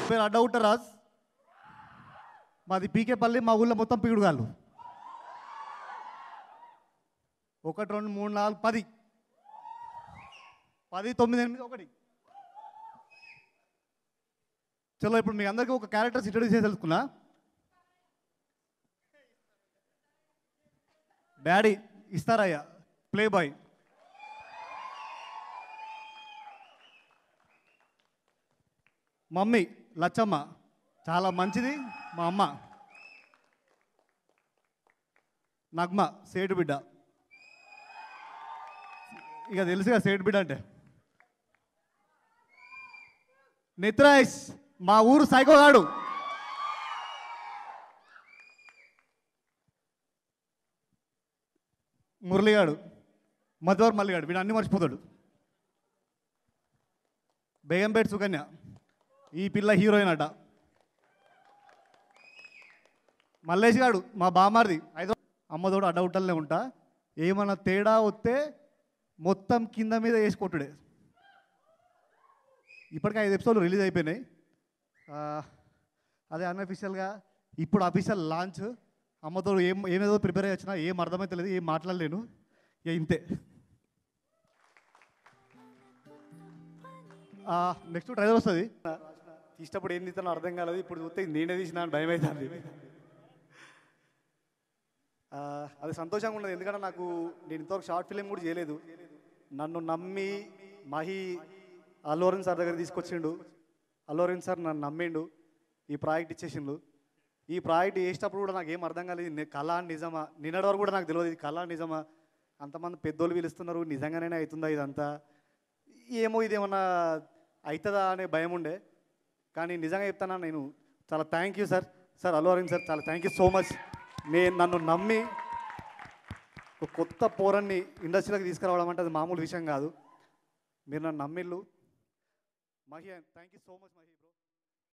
పేరు అడ్డౌట రాజ్ మాది పీకేపల్లి మా ఊళ్ళో మొత్తం పీడుగాళ్ళు ఒకటి రెండు మూడు నాలుగు పది పది తొమ్మిది ఎనిమిది ఒకటి చలో ఇప్పుడు మీ అందరికీ ఒక క్యారెక్టర్స్ ఇంట్రడ్యూస్ చేసి తెలుసుకున్నా డాడీ ఇస్తారయ్యా ప్లే బాయ్ మమ్మీ లచ్చమ్మ చాలా మంచిది మా అమ్మ నగ్మ సేటు బిడ్డ ఇక తెలుసుగా సేటు బిడ్డ అంటే నిత్రాయిష్ మా ఊరు సైకోగాడు మురళిగాడు మధువర్ మల్లిగాడు వీడు అన్ని మర్చిపోతాడు బేగంపేట సుకన్య ఈ పిల్ల హీరోయిన్ అట మల్లేష్ గాడు మా బామారిది ఐదో అమ్మతోడు అడ్డవుట్టలనే ఉంటా ఏమన్నా తేడా వస్తే మొత్తం కింద మీద వేసి కొట్టుడే ఇప్పటికి ఐదు ఎపిసోడ్లు రిలీజ్ అయిపోయినాయి ఆ, అదే అన్అఫీషియల్గా ఇప్పుడు అఫీషియల్ లాంచ్ అమ్మతో ఏం ఏమేదో ప్రిపేర్ అయ్యి వచ్చినా ఏం అర్థమైతే లేదు ఏం మాట్లాడలేను ఇక ఇంతే నెక్స్ట్ ట్రైలర్ వస్తుంది తీసినప్పుడు ఏం తీస్తానో అర్థం కాలేదు ఇప్పుడు చూస్తే ఇది నేనే తీసిన అని భయం అవుతుంది ఆ, అది సంతోషంగా ఉన్నది ఎందుకంటే నాకు నేను ఇంతవరకు షార్ట్ ఫిలిం కూడా చేయలేదు నన్ను నమ్మి మహి అల్లోరన్ సార్ దగ్గర తీసుకొచ్చిండు అల్లోరన్ సార్ నన్ను నమ్మిండు ఈ ప్రాజెక్ట్ ఇచ్చేసిండు ఈ ప్రాజెక్ట్ చేసేటప్పుడు కూడా నాకు ఏం అర్థం కాలేదు ఇది కళ నిజమా నిన్నటి వరకు కూడా నాకు తెలియదు ఇది కళ నిజమా అంతమంది పెద్దోళ్ళు పిలుస్తున్నారు నిజంగానే అవుతుందా ఇదంతా ఏమో ఇదేమన్నా అవుతుందా అనే భయం ఉండే కానీ నిజంగా చెప్తానా నేను చాలా thank you sir sir Allu Aravind sir చాలా థ్యాంక్ యూ సో మచ్ నేను నన్ను నమ్మి ఒక కొత్త పోరన్ని ఇండస్ట్రీలోకి తీసుకురావడం అంటే అది మామూలు విషయం కాదు మీరు నన్ను నమ్మిళ్ళు Mahi thank you so much Mahi